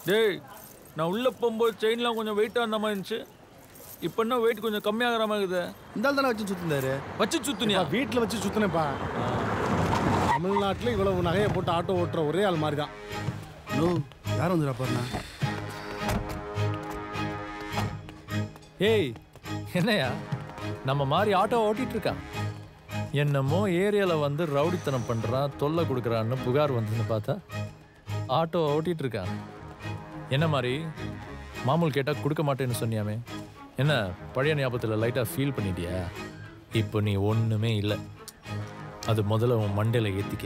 டேய் நான் உள்ளே போகும்போது செயின்லாம் கொஞ்சம் வெயிட்டாக இருந்த மாதிரி இருந்துச்சு இப்போ என்ன வெயிட் கொஞ்சம் கம்மியாகிற மாதிரி இருக்குது இந்த ஆள் தானே வச்சு சுத்திருந்தாரு வச்சு சுத்துனியா வீட்டில் வச்சு சுத்தினேப்பா தமிழ்நாட்டில் இவ்வளவு நகையை போட்டு ஆட்டோ ஓட்டுற ஒரே ஆள் மாதிரி தான் நோ யார் வந்துடா பாருண்ணா ஏய் என்னையா நம்ம மாதிரி ஆட்டோ ஓட்டிட்டு இருக்கான் என்னமோ ஏரியாவில் வந்து ரவுடித்தனம் பண்ணுறான் தொல்லை கொடுக்குறான்னு புகார் வந்ததுன்னு பார்த்தா ஆட்டோ ஓட்டிட்டு இருக்கான் என்ன மாதிரி மாமூல் கேட்டால் கொடுக்க மாட்டேன்னு சொன்னியாமே என்ன பழைய ஞாபகத்தில் லைட்டாக ஃபீல் பண்ணிட்டியா இப்போ நீ ஒன்றுமே இல்லை அது முதல்ல உன் மண்டையில் ஏற்றிக்க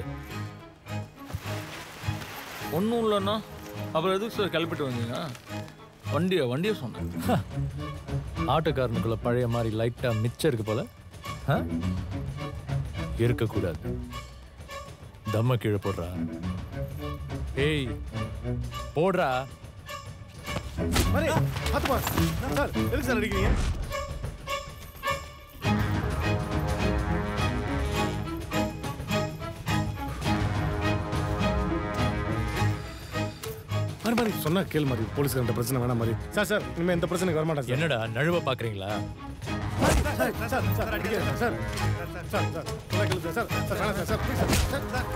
ஒன்றும் இல்லைண்ணா அப்புறம் எதுக்கு சார் கிளப்பிட்டு வந்தீங்க வண்டியை வண்டியை சொன்னேன் ஆட்டோக்காரனுக்குள்ள பழைய மாதிரி லைட்டாக மிச்சம் இருக்கு போல ஆ? இருக்கக்கூடாது தம்ம கீழே போடுறா ஏய் போடுறா மாதிரி பார்த்துப்பா சார் எதுக்கு சார் அடிக்கிறீங்க மாதிரி மாதிரி சொன்னா கேள் மாதிரி போலீஸ்காரன் பிரச்சனை வேணாம் மாதிரி சார் சார் இனிமே எந்த பிரச்சனைக்கு வரமாட்டேன் சார் என்னடா நழுவ பாக்குறீங்களா சார் சார் சார் அடிக்கிறேன் சார் சார் சார் சார் சொன்னா கேளு சார் சார் சார் வேணாம் sir sir please sir sir sir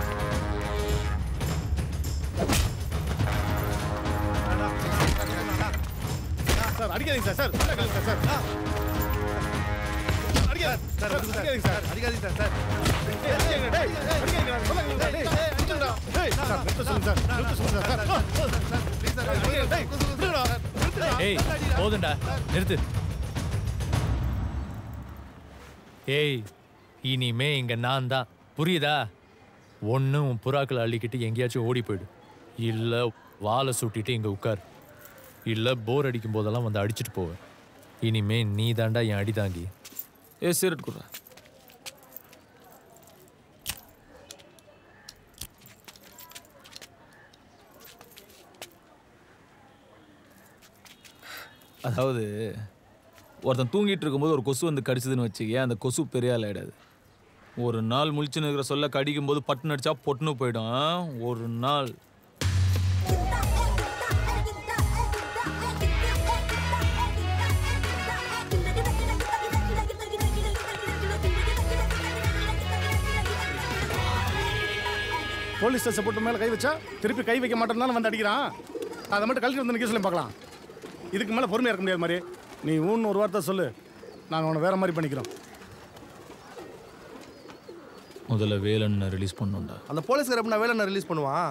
sir அடிக்காதீங்க சார் சார் சொன்னா கேளுங்க சார் சார் அடிக்காத சார் அடிக்காதீங்க சார் அடிக்காதீங்க சார் சார் ஏய், அடிக்காதீங்க, டேய், அடிக்காதீங்க, நான் சொல்ல கேளுங்க, டேய், நிறுத்துங்கடா. டேய், சார், நிறுத்த சொல்லுங்க சார், நிறுத்த சொல்லுங்க சார். சார், அடிக்காதீங்க, டேய், நிறுத்துங்கடா, நிறுத்துங்கடா. ஏய் போதும்டா நிறுத்து ஏய் இனிமே இங்க நான் தான் புரியுதா ஒன்று உன் புறாக்களை அள்ளிக்கிட்டு எங்கேயாச்சும் ஓடி போயிடு இல்லை வாலை சுட்டிட்டு இங்கே உட்கார் இல்லை போர் அடிக்கும் போதெல்லாம் வந்து அடிச்சிட்டு போவேன் இனிமே நீ தாண்டா என் அடிதாங்கி ஏ சீரட் கொடுறா அதாவது ஒருத்தன் தூங்கிட்டு இருக்கும்போது ஒரு கொசு வந்து கடிச்சதுன்னு வச்சுக்க அந்த கொசு பெரிய ஆள் ஆயிடாது ஒரு நாள் முழிச்சுன்னு இருக்கிற சொல்ல கடிக்கும் போது பட்டுன்னு அடிச்சா பொட்டுன்னு போயிடும் ஆ? ஒரு நாள் போலீஸ் ஸ்டேஷன் போட்டு மேலே கை வச்சா திருப்பி கை வைக்க மாட்டேன்னு வந்து அடிக்கிறான் அதை மட்டும் கழட்டி வந்து நிற்க சொல்லி பார்க்கலாம் இதுக்கு மேலே பொறுமையாக இருக்க முடியாது மாதிரி நீ ஊன்னு ஒரு வார்த்தை சொல்லு நாங்கள் அவனை வேற மாதிரி பண்ணிக்கிறோம் முதல்ல வேலன்னு ரிலீஸ் பண்ணுண்டா அந்த போலீஸ்கார எப்படின்னா வேலை ரிலீஸ் பண்ணுவான்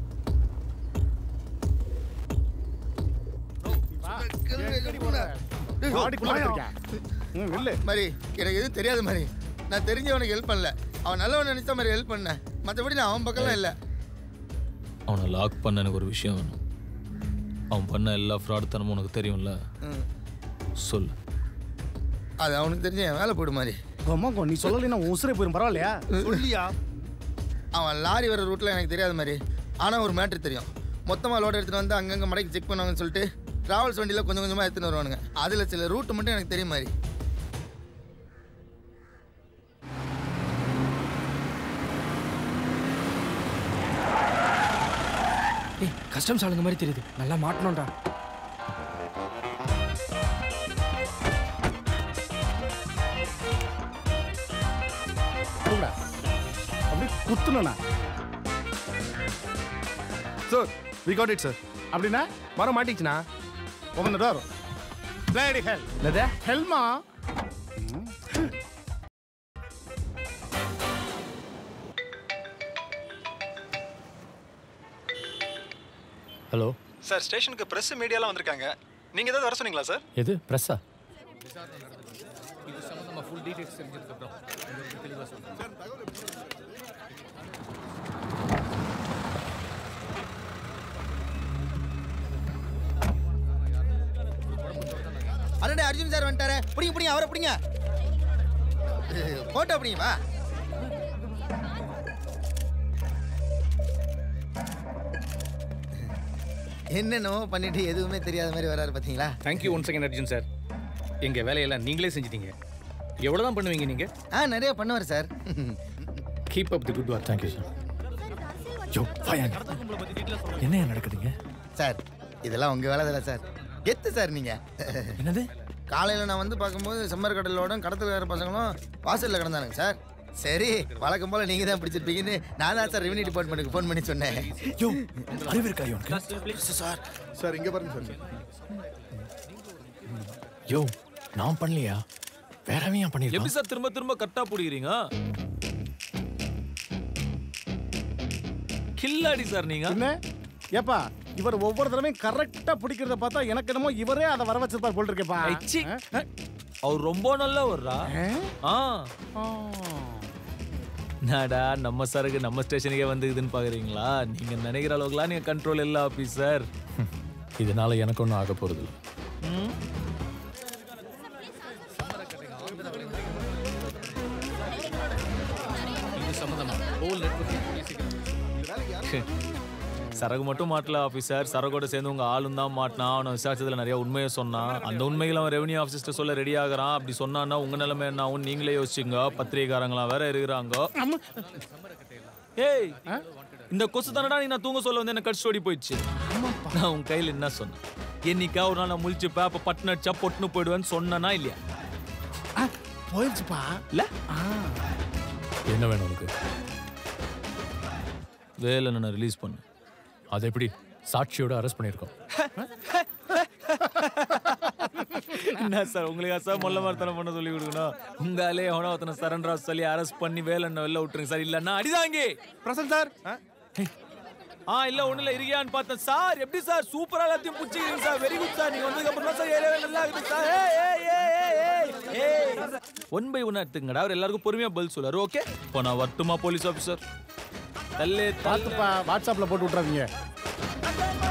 ஆடிக்குள்ள இருக்கேன் ம் இல்லை மாதிரி எனக்கு எதுவும் தெரியாது மாதிரி நான் தெரிஞ்சவனுக்கு ஹெல்ப் பண்ணல அவன் நல்லவன் நினைச்ச மாதிரி ஹெல்ப் பண்ணேன் மற்றபடி நான் அவன் பக்கம்லாம் இல்லை அவனை லாக் பண்ண எனக்கு ஒரு விஷயம் வேணும் அவன் பண்ண எல்லா ஃப்ராட் தனமும் உனக்கு தெரியும்ல சொல்லு அது அவனுக்கு தெரிஞ்ச என் வேலை போடு மாதிரி அம்மா நீ சொல்லலைன்னா உன் உசுரே போயிடும் பரவாயில்லையா சொல்லியா அவன் லாரி வர ரூட்டில் எனக்கு தெரியாத மாதிரி ஆனால் ஒரு மேட்ரு தெரியும் மொத்தமாக லோட் எடுத்துகிட்டு வந்து அங்கங்கே மடக்கி செக் பண்ணுவாங்கன்னு சொல்லிட்டு ட்ராவல்ஸ் வண்டியில் கொஞ்சம் கொஞ்சமாக எடுத்துன்னு வருவானுங்க அதில் சில ரூட் மட்டும் எனக்கு தெரியும் மாதிரி ஏய் கஸ்டம்ஸ் ஆளுங்க மாதிரி தெரியுது நல்லா மாட்டணும்டா கூப்பிடா அப்படி குத்துனா sir we got it sir அப்படின்னா வர மாட்டிச்சுண்ணா open the door bloody hell என்னது ஹெல்மா ஹலோ சார் ஸ்டேஷனுக்கு பிரஸ் மீடியாலாம் வந்திருக்காங்க நீங்க ஏதாவது வர சொன்னீங்களா சார் எது ப்ரெஸ்ஸா அடடே அர்ஜுன் சார் வந்துட்டாரு பிடிங்க பிடிங்க அவரை பிடிங்க போட்டோ பிடிங்க வா என்னென்னவோ பண்ணிட்டு எதுவுமே தெரியாத மாதிரி வராரு பார்த்தீங்களா thank you one second Arjun sir எங்கள் வேலையெல்லாம் நீங்களே செஞ்சிட்டீங்க எவ்வளோ தான் பண்ணுவீங்க நீங்கள் ஆ நிறைய பண்ணுவார் sir keep up the good work thank you sir யோ வாயாங்க என்னையா நடக்குதுங்க சார் இதெல்லாம் உங்கள் வேலை தானே சார் கெத்து சார் நீங்கள் என்னது காலையில் நான் வந்து பார்க்கும்போது செம்மர் கடலோட கடத்தல்கார பசங்களும் வாசலில் கிடந்தானுங்க சார் சரி வழக்கம் போல் நீங்கள் தான் பிடிச்சிருப்பீங்கன்னு நான் தான் சார் ரெவன்யூ டிபார்ட்மெண்ட்டுக்கு ஃபோன் பண்ணி சொன்னேன் யோ அறிவு இருக்கா இவனுக்கு சார் சார் இங்கே பாருங்க சார் யோ நான் பண்ணலையா வேறவன் ஏன் எப்படி பண்ணிருக்கான் சார் திரும்ப திரும்ப கரெக்டா பிடிக்கிறீங்க கில்லாடி சார் நீங்க என்ன ஏப்பா இவர் ஒவ்வொரு தடவையும் கரெக்டா பிடிக்கிறத பார்த்தா எனக்கு என்னமோ இவரே அதை வர வச்சிருப்பார் போல் இருக்கேப்பா ஐ, சீ. அவர் ரொம்ப நல்லா வர்றா ஆ நாடா நம்ம சரக்கு நம்ம ஸ்டேஷனுக்கே வந்துக்குதுன்னு பாக்குறீங்களா நீங்க நினைக்கிற அளவுக்குலாம் நீங்க கண்ட்ரோல் இல்ல ஆபீசர் இதனால எனக்கு ஒன்றும் ஆக போறது இல்ல. சரகு மட்டும் மாட்டல ஆபீசர் சரகோட சேர்ந்து உங்க ஆளும் தான் மாட்டினா அவனை விசாரிச்சதுல நிறைய உண்மையை சொன்னான் அந்த உண்மைகளை அவன் ரெவன்யூ ஆஃபீஸர்ட்ட சொல்ல ரெடி ஆகுறான் அப்படி சொன்னான்னா உங்க நிலைமை என்ன ஆகும் நீங்களே யோசிச்சுங்க பத்திரிகைக்காரங்களாம் வேற இருக்கிறாங்க ஏய் இந்த கொசு தானடா நீ நான் தூங்க சொல்ல வந்து என்ன கடிச்சு ஓடி போயிடுச்சு நான் உன் கையில என்ன சொன்னேன் என்னைக்கா ஒரு நாள் நான் முழிச்சுப்பேன் அப்ப பட்டு நடிச்சா பொட்டுன்னு போயிடுவேன்னு சொன்னனா இல்லையா போயிடுச்சுப்பா இல்ல என்ன வேணும் உனக்கு வேலை ரிலீஸ் பண்ணு அது எப்படி சாட்சியோட அரெஸ்ட் பண்ணியிருக்கோம் என்ன சார் உங்களுக்கு சார் மொல்ல மரத்தனம் பண்ண சொல்லி கொடுக்கணும் உங்காலே எவனோ ஒருத்தனை சரண்டரா சொல்லி அரெஸ்ட் பண்ணி வேலைன்னு வெளில விட்டுருங்க சார் இல்லன்னா அடிதாங்க பிரசன் சார் ஆ? ஆ இல்ல ஒண்ணு இல்ல இருக்கியான்னு பார்த்தேன் சார் எப்படி சார் சூப்பரா எல்லாத்தையும் புடிச்சிக்கிறீங்க சார் வெரி குட் சார் நீங்க வந்ததுக்கு அப்புறம் தான் சார் ஏரியாவே நல்லா இருக்குது சார் ஏய் ஏய் ஏய் ஏய் ஏய் ஒன் பை ஒன் எடுத்துங்கடா அவர் எல்லாருக்கும் பொறுமையா பதில் சொல்லுவாரு ஓகே இப்போ நான் வரட்டுமா போலீஸ் ஆஃபீஸர் தல்லே தல்லு பார்த்துப்பா வாட்ஸ்அப்ல போட்டு விட்றாதீங்க